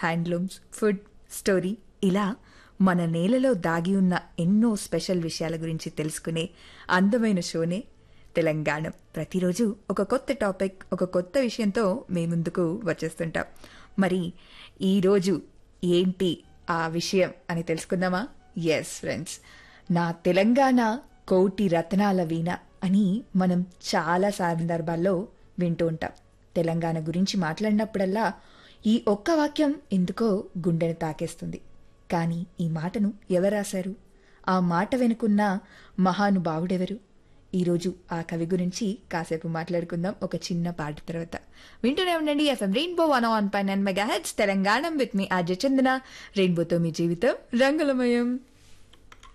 handlooms food story ఇలా మన నేలలో దాగి ఉన్న ఎన్నో స్పెషల్ విషయాల గురించి తెలుసుకునే అందమైన షోనే తెలంగాణ ప్రతిరోజు ఒక కొత్త టాపిక్ ఒక కొత్త విషయంతో మీ ముందుకు వచ్చేస్తుంటాం మరి ఈరోజు ఏంటి ఆ విషయం అని తెలుసుకుందామా ఎస్ ఫ్రెండ్స్ నా తెలంగాణ కోటి రత్నాల వీణ అని మనం చాలా సందర్భాల్లో వింటూ ఉంటాం తెలంగాణ గురించి మాట్లాడినప్పుడల్లా ఈ ఒక్క వాక్యం ఎందుకో గుండెను తాకేస్తుంది కానీ ఈ మాటను ఎవరు రాశారు ఆ మాట వెనుకున్న మహానుభావుడెవరు ఈరోజు ఆ కవి గురించి కాసేపు మాట్లాడుకుందాం ఒక చిన్న పాట తర్వాత వింటూనే ఉండండి FM rainbow one on pine and mega heads Telangana with మీ ఆర్జ చందన రెయిన్బోతో మీ జీవితం రంగులమయం